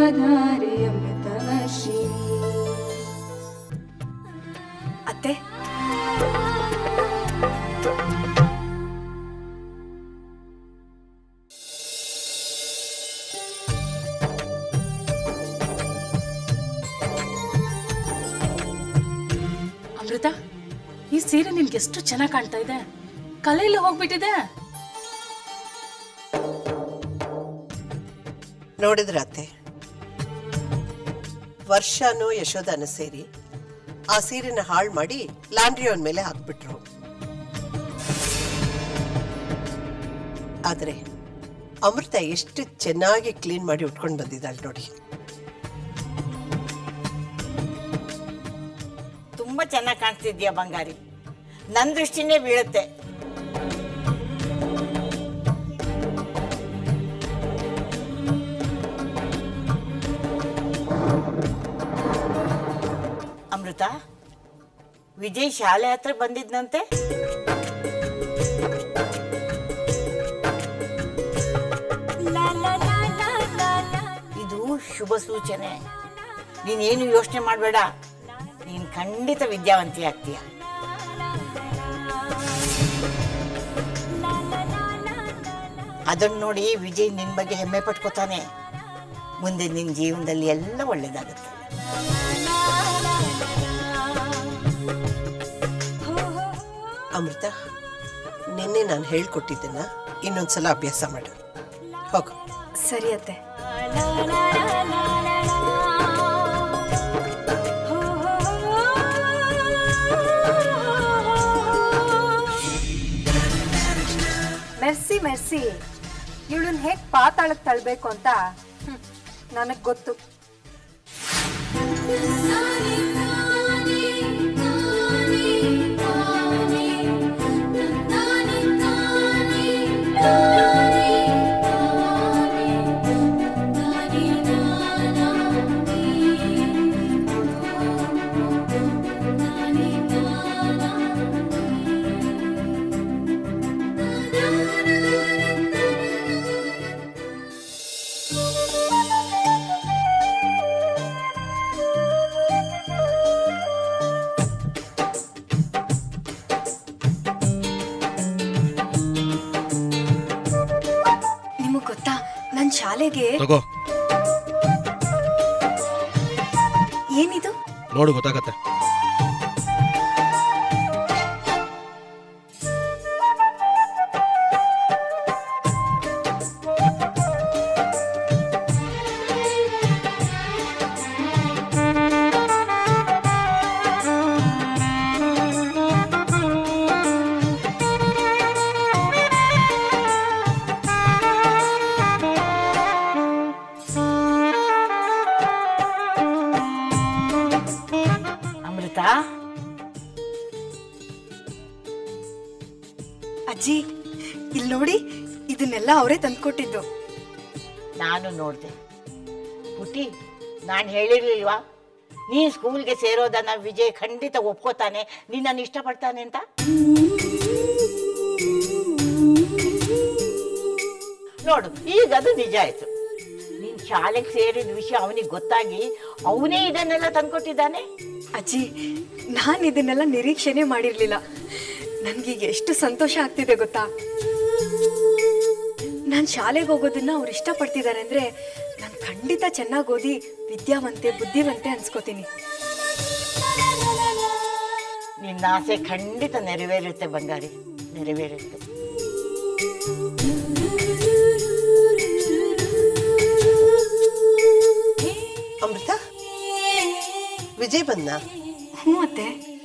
ಧಾರೆ ಅಮೃತವರ್ಷಿಣಿ ಅತ್ತೆ ಅಮೃತ ಈ ಸೀರೆ ನಿನ್ಗೆ ಎಷ್ಟು ಚೆನ್ನಾಗಿ ಕಾಣ್ತಾ ಇದೆ ಕಲೆಯಲ್ಲಿ ಹೋಗ್ಬಿಟ್ಟಿದೆ ನೋಡಿದ್ರ ಅತ್ತೆ ವರ್ಷನೂ ಯಶೋಧನ ಸೇರಿ ಆ ಸೀರೆನ ಹಾಳು ಮಾಡಿ ಲಾಂಡ್ರಿ ಅವನ ಮೇಲೆ ಹಾಕ್ಬಿಟ್ರು ಆದ್ರೆ ಅಮೃತ ಎಷ್ಟು ಚೆನ್ನಾಗಿ ಕ್ಲೀನ್ ಮಾಡಿ ಉಟ್ಕೊಂಡು ಬಂದಿದ್ದಾಳೆ ನೋಡಿ ತುಂಬ ಚೆನ್ನಾಗಿ ಕಾಣಿಸ್ತಿದ್ಯಾ ಬಂಗಾರಿ ನನ್ನ ದೃಷ್ಟಿನೇ ಬೀಳುತ್ತೆ ಅಮೃತ ವಿಜಯ್ ಶಾಲೆ ಹತ್ರ ಬಂದಿದ್ನಂತೆ ಇದು ಶುಭ ಸೂಚನೆ ನೀನೇನು ಯೋಚನೆ ಮಾಡಬೇಡ ನೀನು ಖಂಡಿತ ವಿದ್ಯಾವಂತಿ ಆಗ್ತೀಯ ಅದನ್ನು ನೋಡಿ ವಿಜಯ್ ನಿನ್ನ ಬಗ್ಗೆ ಹೆಮ್ಮೆ ಪಟ್ಕೋತಾನೆ ಮುಂದೆ ನಿನ್ನ ಜೀವನದಲ್ಲಿ ಎಲ್ಲ ಒಳ್ಳೇದಾಗುತ್ತೆ ಅಮೃತ ನಿನ್ನೆ ನಾನು ಹೇಳ್ಕೊಟ್ಟಿದ್ದನ್ನ ಇನ್ನೊಂದ್ಸಲ ಅಭ್ಯಾಸ ಮಾಡು ಹೋಗು ಸರಿ ಅತ್ತೆ ಮೆರ್ಸಿ ಮೆರ್ಸಿ ಇವಳನ್ನ ಹೇಗ್ ಪಾತಾಳಕ್ಕೆ ತಳ್ಬೇಕು ಅಂತ ನನಗೆ ಗೊತ್ತು ನಿಮಗ್ ಗೊತ್ತಾ ನನ್ ಶಾಲೆಗೆ ತಗೋ ಏನಿದು ನೋಡು ಗೊತ್ತಾಗತ್ತೆ ಅಮೃತ ಅಜ್ಜಿ ಇಲ್ಲಿ ನೋಡಿ ಇದನ್ನೆಲ್ಲ ಅವರೇ ತಂದ್ಕೊಟ್ಟಿದ್ದು ನಾನು ನೋಡಿದೆ ಪುಟಿ ನಾನು ಹೇಳಿರ್ಲಿಲ್ವಾ ನೀನು ಸ್ಕೂಲ್ಗೆ ಸೇರೋದನ್ನ ವಿಜಯ್ ಖಂಡಿತ ಒಪ್ಕೋತಾನೆ ನಿನ್ನನ್ನು ಇಷ್ಟಪಡ್ತಾನೆ ಅಂತ ನೋಡು ಈಗ ಅದು ನಿಜ ಆಯ್ತು ನೀನ್ ಶಾಲೆಗೆ ಸೇರಿದ ವಿಷಯ ಅವನಿಗೆ ಗೊತ್ತಾಗಿ ಅವನೇ ಇದನ್ನೆಲ್ಲ ತಂದ್ಕೊಟ್ಟಿದ್ದಾನೆ ಅಜ್ಜಿ ನಾನು ಇದನ್ನೆಲ್ಲ ನಿರೀಕ್ಷೆನೆ ಮಾಡಿರ್ಲಿಲ್ಲ ನನ್ಗೀಗ ಎಷ್ಟು ಸಂತೋಷ ಆಗ್ತಿದೆ ಗೊತ್ತಾ ನಾನು ಶಾಲೆಗೆ ಹೋಗೋದನ್ನ ಅವ್ರು ಇಷ್ಟಪಡ್ತಿದ್ದಾರೆ ಅಂದ್ರೆ ನಾನು ಖಂಡಿತ ಚೆನ್ನಾಗಿ ಓದಿ ವಿದ್ಯಾವಂತೆ ಬುದ್ಧಿವಂತೆ ಅನ್ಸ್ಕೋತೀನಿ ನಿನ್ನ ಆಸೆ ಖಂಡಿತ ನೆರವೇರುತ್ತೆ ಬಂಗಾರಿ ನೆರವೇರುತ್ತೆ ಅಮೃತ ವಿಜಯ್ ಬಂದ ಹ್ಞೂ ಅತ್ತೆ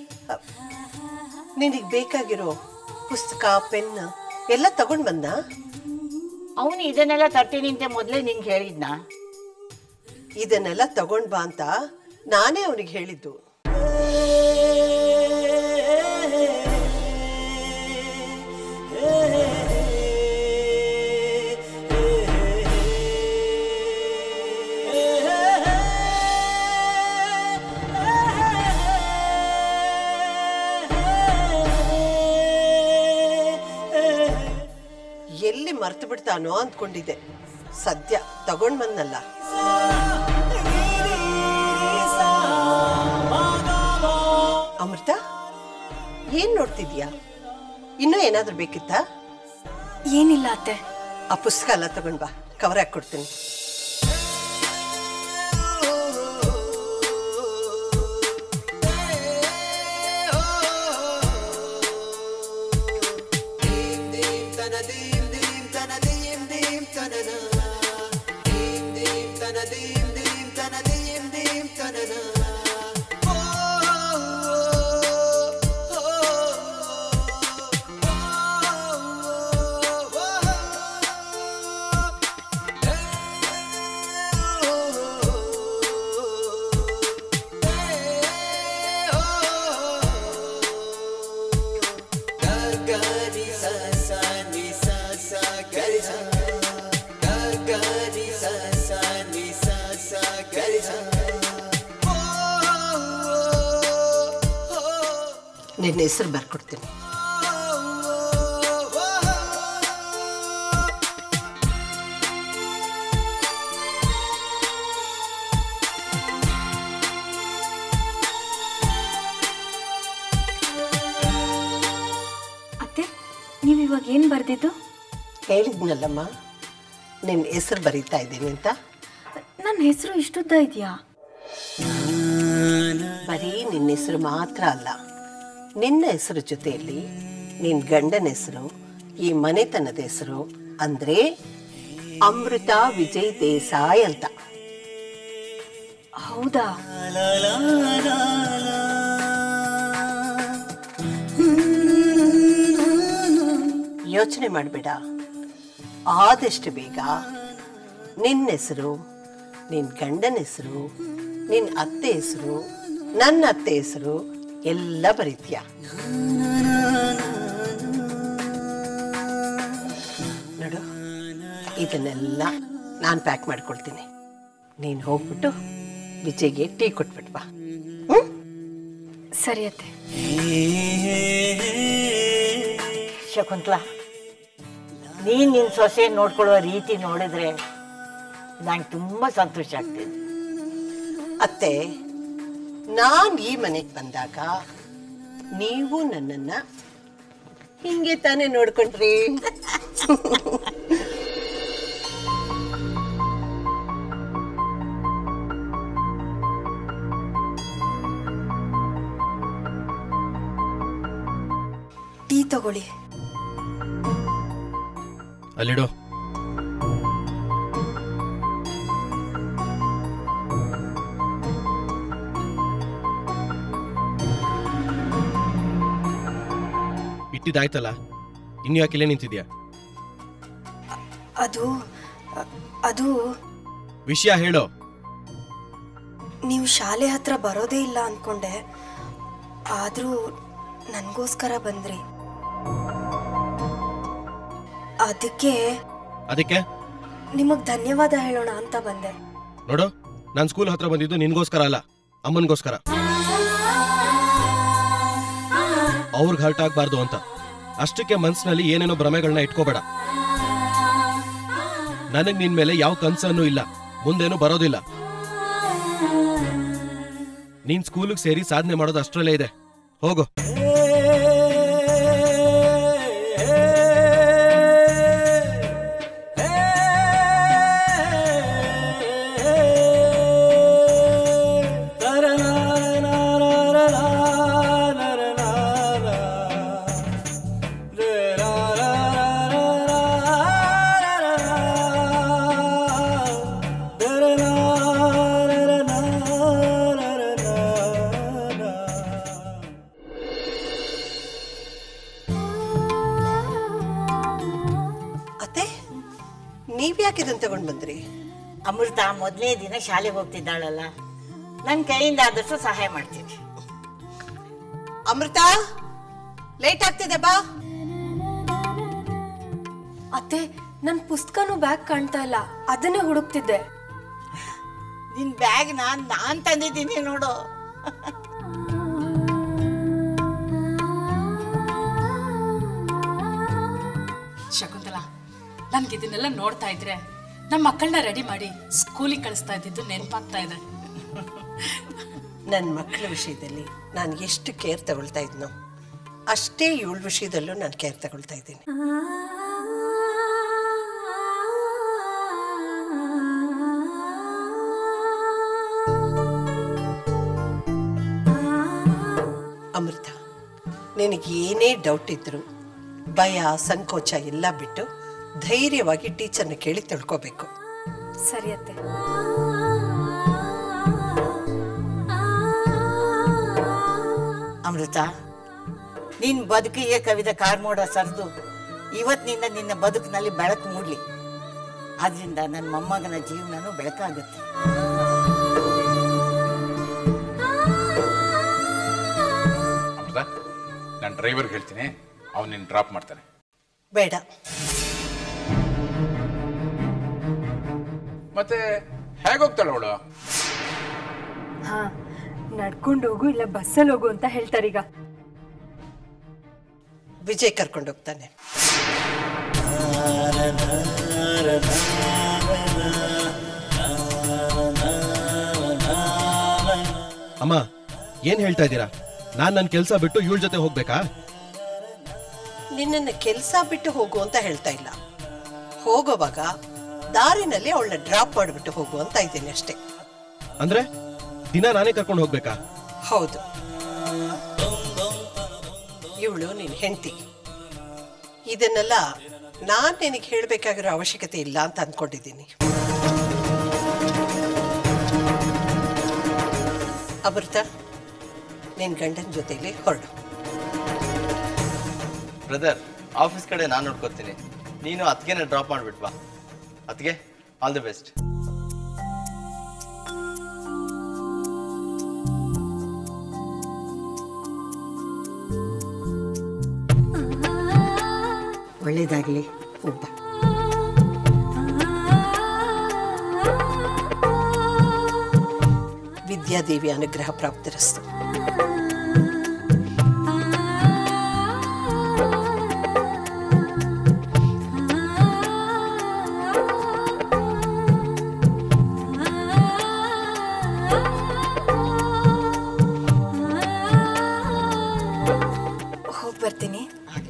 ನಿನಗೆ ಬೇಕಾಗಿರೋ ಪುಸ್ತಕ ಪೆನ್ ಎಲ್ಲ ತಗೊಂಡ್ ಬಂದ ಅವನು ಇದನ್ನೆಲ್ಲ ತರ್ತೀನಿ ಅಂತ ಮೊದಲೇ ನಿಂಗೆ ಹೇಳಿದ್ನಾ ಇದನ್ನೆಲ್ಲ ತಗೊಂಡ್ ಬಾ ಅಂತ ನಾನೇ ಅವನಿಗೆ ಹೇಳಿದ್ದು ಎಲ್ಲಿ ಮರ್ತು ಬಿಡ್ತಾನೋ ಅಂದ್ಕೊಂಡಿದ್ದೆ ಸದ್ಯ ತಗೊಂಡ್ ಬಂದಲ್ಲ ಅಮೃತ ಏನ್ ನೋಡ್ತಿದ್ಯಾ ಇನ್ನೂ ಏನಾದ್ರೂ ಬೇಕಿತ್ತಾ ಏನಿಲ್ಲ ಅತ್ತೆ ಆ ಪುಸ್ತಕ ಎಲ್ಲ ತಗೊಂಡ್ ಬಾ ಕವರ್ ಹಾಕಿ ಕೊಡ್ತೀನಿ ನಿನ್ನ ಹೆಸರು ಬರ್ಕೊಡ್ತೀನಿ ಅತ್ತೆ ನೀವು ಇವಾಗ ಏನು ಬರೆದಿದ್ದು ಹೇಳಿದ್ನಲ್ಲಮ್ಮ ನಿನ್ನ ಹೆಸರು ಬರೀತಾ ಇದ್ದೀನಿ ಅಂತ ನನ್ನ ಹೆಸರು ಇಷ್ಟುದ್ದ ಇದೆಯಾ ಬರೀ ನಿನ್ನ ಹೆಸರು ಮಾತ್ರ ಅಲ್ಲ ನಿನ್ನ ಹೆಸರು ಜೊತೆಯಲ್ಲಿ ನಿನ್ನ ಗಂಡನ ಹೆಸರು ಈ ಮನೆತನದ ಹೆಸರು ಅಂದ್ರೆ ಅಮೃತ ವಿಜಯ್ ದೇಸಾಯಿ ಅಂತ ಹೌದಾ ಯೋಚನೆ ಮಾಡಬೇಡ ಆದಷ್ಟು ಬೇಗ ನಿನ್ನ ಹೆಸರು ನಿನ್ನ ಗಂಡನ ಹೆಸರು ನಿನ್ನ ಅತ್ತೆ ಹೆಸರು ನನ್ನ ಅತ್ತೆ ಹೆಸರು ಎಲ್ಲ ಬರೀತೀಯ ನೋಡು ಇದನ್ನೆಲ್ಲ ನಾನು ಪ್ಯಾಕ್ ಮಾಡ್ಕೊಳ್ತೀನಿ ನೀನು ಹೋಗ್ಬಿಟ್ಟು ವಿಜಯ್ಗೆ ಟೀ ಕೊಟ್ಬಿಟ್ಟು ಬಾ ಹ್ಞೂ ಸರಿ ಅತ್ತೆ ಶಕುಂತಲಾ ನೀನ್ ನಿನ್ ಸೊಸೆ ನೋಡ್ಕೊಳ್ಳುವ ರೀತಿ ನೋಡಿದ್ರೆ ನಂಗೆ ತುಂಬಾ ಸಂತೋಷ ಆಗ್ತಿದೆ ಅತ್ತೆ ನಾನು ಈ ಮನೆಗೆ ಬಂದಾಗ ನೀವು ನನ್ನನ್ನ ಹಿಂಗೆ ತಾನೇ ನೋಡ್ಕೊಂಡ್ರಿ ಟೀ ತಗೊಳ್ಳಿ ಅಲ್ಲಿಡು ಇಟ್ಟಿದ್ದಾಯ್ತಲ್ಲ ಇನ್ನು ಯಾಕೆ ಇಲ್ಲೇ ನಿಂತಿದ್ಯಾ ಅದು ಅ- ಅದು ವಿಷಯ ಹೇಳು ನೀವು ಶಾಲೆ ಹತ್ರ ಬರೋದೇ ಇಲ್ಲ ಅನ್ಕೊಂಡೆ ಆದರೂ ನನಗೋಸ್ಕರ ಬಂದ್ರಿ ಅದಕ್ಕೆ ಅದಕ್ಕೆ ನಿಮಗೆ ಧನ್ಯವಾದ ಹೇಳೋಣ ಅಂತ ಬಂದೆ ನೋಡು ನಾನು ಸ್ಕೂಲ್ ಹತ್ರ ಬಂದಿದ್ದು ನಿನ್ಗೋಸ್ಕರ ಅಲ್ಲ ಅಮ್ಮನಿಗೋಸ್ಕರ ಅವ್ರಿಗೆ ಹರ್ಟ್ ಆಗ್ಬಾರ್ದು ಅಂತ ಅಷ್ಟಕ್ಕೆ ಮನ್ಸಿನಲ್ಲಿ ಏನೇನೋ ಭ್ರಮೆಗಳನ್ನ ಇಟ್ಕೋಬೇಡ ನನಗ್ ನಿನ್ ಮೇಲೆ ಯಾವ ಕನ್ಸನ್ನು ಇಲ್ಲ ಮುಂದೇನು ಬರೋದಿಲ್ಲ ನೀನ್ ಸ್ಕೂಲಿಗೆ ಸೇರಿ ಸಾಧನೆ ಮಾಡೋದು ಅಷ್ಟರಲ್ಲೇ ಇದೆ ಹೋಗು ಅತ್ತೆ ನೀವ್ಯಾಕೆ ಇದನ್ನ ತಗೊಂಡ್ ಬಂದ್ರಿ ಅಮೃತ ಮೊದಲನೇ ದಿನ ಶಾಲೆಗೆ ಹೋಗ್ತಿದ್ದಾಳಲ್ಲ ನನ್ನ ಕೈಯಿಂದ ಆದಷ್ಟು ಸಹಾಯ ಮಾಡ್ತೀನಿ ಅಮೃತ ಲೇಟ್ ಆಗ್ತಿದೆ ಬಾ ಅತ್ತೆ ನನ್ನ ಪುಸ್ತಕನೂ ಬ್ಯಾಗ್ ಕಾಣ್ತಾ ಇಲ್ಲ ಅದನ್ನೇ ಹುಡುಕ್ತಿದ್ದೆ ನಿನ್ ಬ್ಯಾಗ್ ನಾನ್ ನಾನ್ ತಂದಿದ್ದೀನಿ ನೋಡು ಶಕುಂತಲ ನನ್ಗೆ ಇದನ್ನೆಲ್ಲ ನೋಡ್ತಾ ಇದ್ರೆ ನಮ್ಮ ಮಕ್ಕಳನ್ನ ರೆಡಿ ಮಾಡಿ ಸ್ಕೂಲಿಗೆ ಕಳಿಸ್ತಾ ಇದ್ದಿದ್ದು ನೆನಪಾಗ್ತಾ ಇದೆ ನನ್ನ ಮಕ್ಕಳ ವಿಷಯದಲ್ಲಿ ನಾನು ಎಷ್ಟು ಕೇರ್ ತಗೊಳ್ತಾ ಇದ್ನೋ ಅಷ್ಟೇ ಇವಳ ವಿಷಯದಲ್ಲೂ ನಾನು ಕೇರ್ ತಗೊಳ್ತಾ ಇದ್ದೀನಿ ಅಮೃತ ನಿನಗೆ ಏನೇ ಡೌಟ್ ಇದ್ರು ಭಯ ಸಂಕೋಚ ಎಲ್ಲ ಬಿಟ್ಟು ಧೈರ್ಯವಾಗಿ ಟೀಚರ್ನ ಕೇಳಿ ತಿಳ್ಕೊಬೇಕು ಸರಿ ಅತ್ತೆ ಅಮೃತ ನಿನ್ ಬದುಕಿಗೆ ಕವಿದ ಕಾರ್ಮೋಡ ಸರಿದು ಇವತ್ತಿನಿಂದ ನಿನ್ನ ಬದುಕಿನಲ್ಲಿ ಬೆಳಕು ಮೂಡ್ಲಿ ಆದ್ರಿಂದ ನನ್ನ ಮೊಮ್ಮಗನ ಜೀವನನೂ ಬೆಳಕಾಗುತ್ತೆ ಅಮೃತ ನಾನು ಡ್ರೈವರ್ಗೆ ಹೇಳ್ತೀನಿ ಅವ್ನು ನಿನ್ನ ಡ್ರಾಪ್ ಮಾಡ್ತಾನೆ ಬೇಡ ಮತ್ತೆ ಹೇಗೋಗ್ತಾಳೆ ಅವಳು ಹಾ ನಡ್ಕೊಂಡು ಹೋಗು ಇಲ್ಲ ಬಸ್ಸಲ್ಲಿ ಹೋಗು ಅಂತ ಹೇಳ್ತಾರೀಗ ವಿಜಯ್ ಕರ್ಕೊಂಡು ಹೋಗ್ತಾನೆ ಅಮ್ಮ ಏನ್ ಹೇಳ್ತಾ ಇದ್ದೀರಾ ನಾನ್ ನನ್ನ ಕೆಲಸ ಬಿಟ್ಟು ಇವಳ ಜೊತೆ ಹೋಗ್ಬೇಕಾ ನಿನ್ನನ್ನು ಕೆಲಸ ಬಿಟ್ಟು ಹೋಗು ಅಂತ ಹೇಳ್ತಾ ಇಲ್ಲ ಹೋಗೋವಾಗ ದಾರಿನಲ್ಲಿ ಅವಳನ್ನ ಡ್ರಾಪ್ ಮಾಡಿಬಿಟ್ಟು ಹೋಗು ಅಂತ ಇದ್ದೀನಿ ಅಷ್ಟೇ ಅಂದ್ರೆ ದಿನ ನಾನೇ ಕರ್ಕೊಂಡು ಹೋಗ್ಬೇಕಾ ಹೌದು ಇವಳು ನಿನ್ನ ಹೆಂಡತಿ ಇದನ್ನೆಲ್ಲ ನಾನು ನಿನಗೆ ಹೇಳಬೇಕಾಗಿರೋ ಅವಶ್ಯಕತೆ ಇಲ್ಲ ಅಂತ ಅಂದ್ಕೊಂಡಿದ್ದೀನಿ ಅಮೃತ ನಿನ್ನ ಗಂಡನ ಜೊತೆಲಿ ಹೊರಡು ಬ್ರದರ್ ಆಫೀಸ್ ಕಡೆ ನಾನು ನೋಡ್ಕೋತೀನಿ ನೀನು ಅತ್ಗೆನ ಡ್ರಾಪ್ ಮಾಡ್ಬಿಟ್ವಾ ಅತ್ಗೆ ಆಲ್ ದಿ ಬೆಸ್ಟ್ ಒಳ್ಳೇದಾಗ್ಲಿ ಒಬ್ಬ ವಿದ್ಯಾದೇವಿ ಅನುಗ್ರಹ ಪ್ರಾಪ್ತಿರಸ್ತು ಹೋಗಿ ಬರ್ತೀನಿ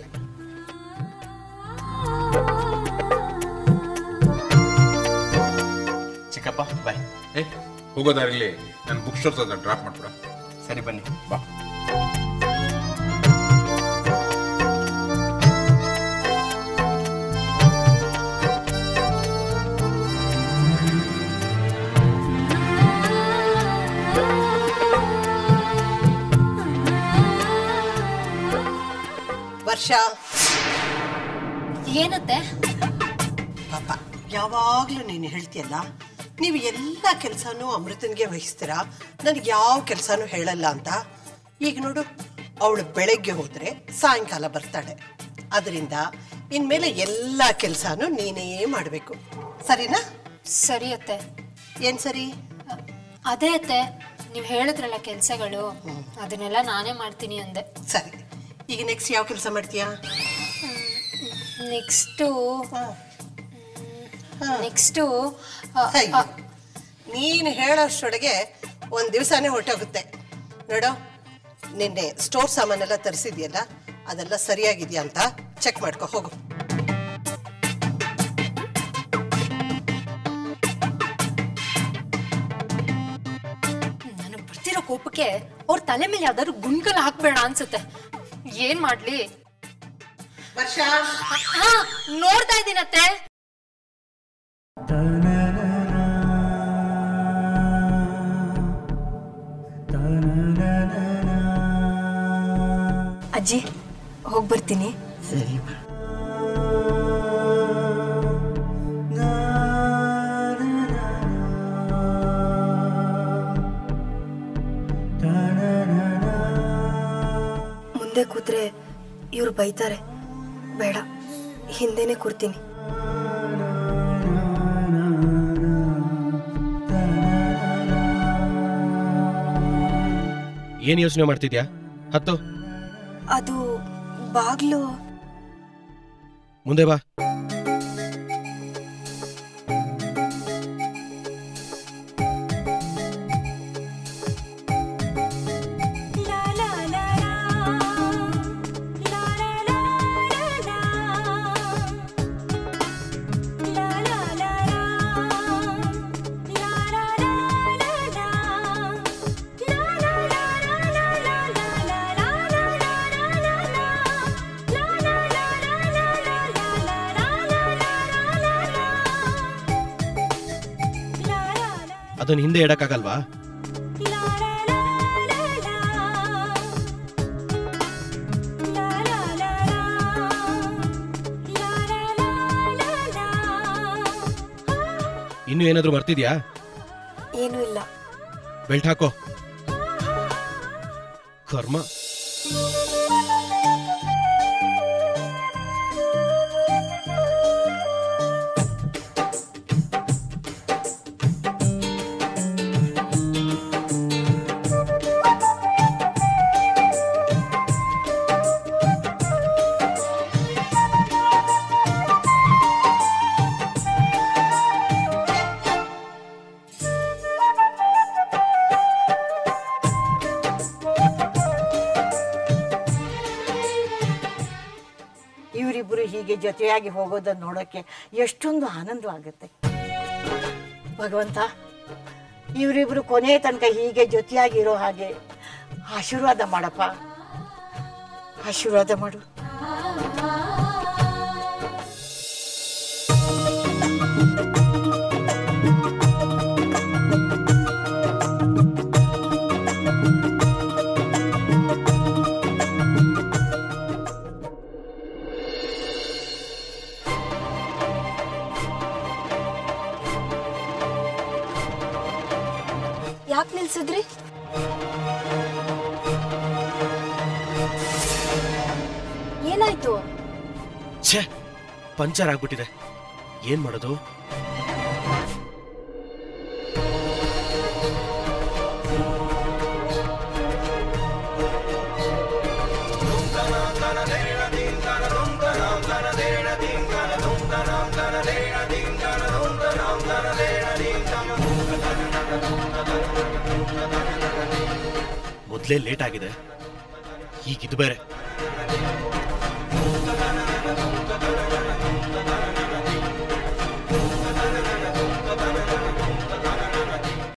ಚಿಕ್ಕಪ್ಪ ಬಾಯ್ ಏ ಹೋಗೋ ದಾರಿಲಿ ನನ್ನ ಬುಕ್ ಸ್ಟೋರ್ ಹತ್ರ ಡ್ರಾಪ್ ಮಾಡ್ಬಿಡ ಸರಿ ಬನ್ನಿ ಬಾ ವರ್ಷ ಏನತ್ತೆ ಪಾಪ ಯಾವಾಗಲೂ ನೀನು ಹೇಳ್ತೀಯಲ್ಲ ನೀವು ಎಲ್ಲ ಕೆಲಸನೂ ಅಮೃತನ್ಗೆ ವಹಿಸ್ತೀರಾ ನನಗೆ ಯಾವ ಕೆಲಸನೂ ಹೇಳಲ್ಲ ಅಂತ ಈಗ ನೋಡು ಅವಳು ಬೆಳಗ್ಗೆ ಹೋದರೆ ಸಾಯಂಕಾಲ ಬರ್ತಾಳೆ ಅದರಿಂದ ಇನ್ಮೇಲೆ ಎಲ್ಲ ಕೆಲಸನೂ ನೀನೇ ಮಾಡಬೇಕು ಸರಿನಾ ಸರಿ ಅತ್ತೆ ಏನು ಸರಿ ಅದೇ ಅತ್ತೆ ನೀವು ಹೇಳಿದ್ರಲ್ಲ ಕೆಲಸಗಳು ಅದನ್ನೆಲ್ಲ ನಾನೇ ಮಾಡ್ತೀನಿ ಅಂದೆ ಸರಿ ಈಗ ನೆಕ್ಸ್ಟ್ ಯಾವ ಕೆಲಸ ಮಾಡ್ತೀಯಾ ನೆಕ್ಸ್ಟು ನೆಕ್ಸ್ಟು ಅಯ್ಯೋ ನೀನು ಹೇಳೋಷ್ಟೊಳಗೆ ಒಂದು ದಿವಸನೇ ಹೊರಟೋಗುತ್ತೆ ನೋಡು ನಿನ್ನೆ ಸ್ಟೋರ್ ಸಾಮಾನೆಲ್ಲ ತರಿಸಿದ್ಯಲ್ಲ ಅದೆಲ್ಲ ಸರಿಯಾಗಿದೆಯಾ ಅಂತ ಚೆಕ್ ಮಾಡ್ಕೊ ಹೋಗು ನನಗೆ ಬರ್ತಿರೋ ಕೋಪಕ್ಕೆ ಅವ್ರ ತಲೆ ಮೇಲೆ ಯಾವ್ದಾದ್ರು ಗುಂಡ್ಕಲ್ ಹಾಕ್ಬೇಡ ಅನ್ಸುತ್ತೆ ಏನ್ ಮಾಡ್ಲಿ ವರ್ಷ ಹಾ ನೋಡ್ತಾ ಇದ್ದೀನತ್ತೆ ಅಜ್ಜಿ ಹೋಗಿ ಬರ್ತೀನಿ ಸರಿ ಮುಂದೆ ಕೂತ್ರೆ ಇವ್ರು ಬೈತಾರೆ ಬೇಡ ಹಿಂದೆನೆ ಕೂರ್ತೀನಿ ಏನ್ ಯೋಚನೆ ಮಾಡ್ತಿದ್ಯಾ ಹತ್ತು ಅದು ಬಾಗ್ಲು ಮುಂದೆ ಬಾ ಅದನ್ನ ಹಿಂದೆ ಇಡಕ್ಕಾಗಲ್ವಾ ಇನ್ನು ಏನಾದ್ರೂ ಮರ್ತಿದ್ಯಾ ಏನೂ ಇಲ್ಲ ಬೆಲ್ಟ್ ಹಾಕೋ ಕರ್ಮ ಇವರಿಬ್ಬರು ಹೀಗೆ ಜೊತೆಯಾಗಿ ಹೋಗೋದನ್ನ ನೋಡೋಕ್ಕೆ ಎಷ್ಟೊಂದು ಆನಂದವಾಗುತ್ತೆ ಭಗವಂತ ಇವರಿಬ್ರು ಕೊನೆ ತನಕ ಹೀಗೆ ಜೊತೆಯಾಗಿರೋ ಹಾಗೆ ಆಶೀರ್ವಾದ ಮಾಡಪ್ಪ ಆಶೀರ್ವಾದ ಮಾಡು ಯಾಕೆ ನಿಲ್ಸಿದ್ರಿ ಏನಾಯ್ತು ಛೇ ಪಂಚರ್ ಆಗ್ಬಿಟ್ಟಿದೆ ಏನ್ ಮಾಡೋದು ಮೊದ್ಲೇ ಲೇಟ್ ಆಗಿದೆ ಈಗ ಇದು ಬೇರೆ